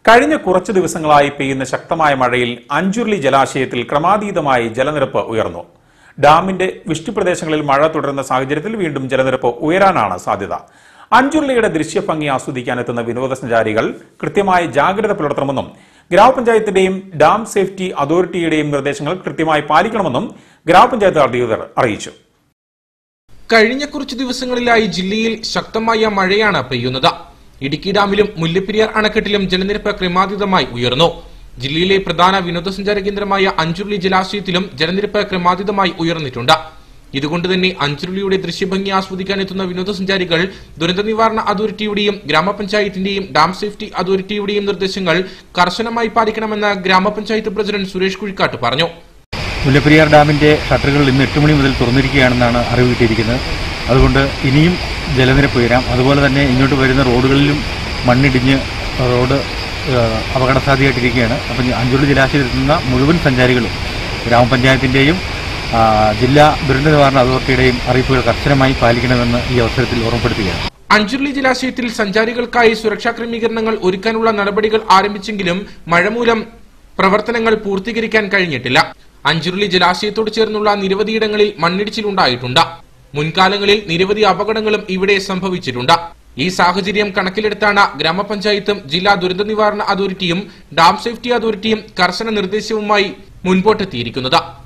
കഴിഞ്ഞ കുറച്ചു ദിവസങ്ങളായി പെയ്യുന്ന ശക്തമായ മഴയിൽ അഞ്ചുരുളി ജലാശയത്തിൽ ക്രമാതീതമായി ജലനിരപ്പ് ഉയർന്നു ഡാമിന്റെ വൃഷ്ടിപ്രദേശങ്ങളിൽ മഴ തുടരുന്ന സാഹചര്യത്തിൽ വീണ്ടും ജലനിരപ്പ് ഉയരാനാണ് സാധ്യത അഞ്ചുരുളിയുടെ ദൃശ്യഭംഗി ആസ്വദിക്കാനെത്തുന്ന വിനോദസഞ്ചാരികൾ കൃത്യമായി ജാഗ്രത പുലർത്തണമെന്നും ഗ്രാമപഞ്ചായത്തിന്റെയും ഡാം സേഫ്റ്റി അതോറിറ്റിയുടെയും നിർദ്ദേശങ്ങൾ കൃത്യമായി പാലിക്കണമെന്നും ഗ്രാമപഞ്ചായത്ത് അധികൃതർ അറിയിച്ചു കഴിഞ്ഞ കുറച്ചു ദിവസങ്ങളിലായി ജില്ലയിൽ ശക്തമായ മഴയാണ് പെയ്യുന്നത് ഇടുക്കി ഡാമിലും മുല്ലപ്പെരിയാർ അണക്കെട്ടിലും ജലനിരപ്പ് ക്രമാതീതമായി ഉയർന്നു ജില്ലയിലെ പ്രധാന വിനോദസഞ്ചാര കേന്ദ്രമായ അഞ്ചുരുളി ജലാശയത്തിലും ജലനിരപ്പ് ക്രമാതീതമായി ഉയർന്നിട്ടുണ്ട് ഇതുകൊണ്ട് തന്നെ അഞ്ചുരുളിയുടെ ദൃശ്യഭംഗി ആസ്വദിക്കാൻ എത്തുന്ന വിനോദസഞ്ചാരികൾ ദുരന്ത നിവാരണ അതോറിറ്റിയുടെയും ഗ്രാമപഞ്ചായത്തിന്റെയും ഡാം സേഫ്റ്റി അതോറിറ്റിയുടെയും നിർദ്ദേശങ്ങൾ കർശനമായി പാലിക്കണമെന്ന് ഗ്രാമപഞ്ചായത്ത് പ്രസിഡന്റ് സുരേഷ് കുഴിക്കാട്ട് പറഞ്ഞു മുല്ലപ്പെരിയാർ ഡാമിന്റെ ഷട്ടറുകൾ ഇന്ന് എട്ട് മണി മുതൽ തുറന്നിരിക്കുകയാണെന്നാണ് അറിവ് കിട്ടിയിരിക്കുന്നത് അതുകൊണ്ട് ഇനിയും ജലനിരപ്പ് ഉയരാം അതുപോലെ തന്നെ ഇങ്ങോട്ട് വരുന്ന റോഡുകളിലും മണ്ണിടിഞ്ഞ് റോഡ് ഏഹ്, അപകട സാധ്യതയായിട്ടിരിക്കുകയാണ് അപ്പം അഞ്ചുള്ളി ജലാശയത്തിൽ എത്തുന്ന മുഴുവൻ സഞ്ചാരികളും ഗ്രാമപഞ്ചായത്തിന്റെയും ആ, ജില്ലാ ദുരന്ത നിവാരണ അതോറിറ്റിയുടെയും അറിയിപ്പുകൾ കർശനമായി പാലിക്കണമെന്ന് ഈ അവസരത്തിൽ ഓർമ്മപ്പെടുത്തുകയാണ് അഞ്ചുരുളി ജലാശയത്തിൽ സഞ്ചാരികൾക്കായി സുരക്ഷാ ക്രമീകരണങ്ങൾ ഒരുക്കാനുള്ള നടപടികൾ ആരംഭിച്ചെങ്കിലും മഴ മൂലം പ്രവർത്തനങ്ങൾ പൂർത്തീകരിക്കാൻ കഴിഞ്ഞിട്ടില്ല അഞ്ചുരുളി ജലാശയത്തോട് ചേർന്നുള്ള നിരവധിയിടങ്ങളിൽ മണ്ണിടിച്ചിലുണ്ടായിട്ടുണ്ട് മുൻകാലങ്ങളിൽ നിരവധി അപകടങ്ങളും ഇവിടെ സംഭവിച്ചിട്ടുണ്ട് ഈ സാഹചര്യം കണക്കിലെടുത്താണ് ഗ്രാമപഞ്ചായത്തും ജില്ലാ ദുരന്ത നിവാരണ അതോറിറ്റിയും ഡാം സേഫ്റ്റി അതോറിറ്റിയും കർശന നിർദ്ദേശവുമായി മുൻപോട്ടെത്തിയിരിക്കുന്നത്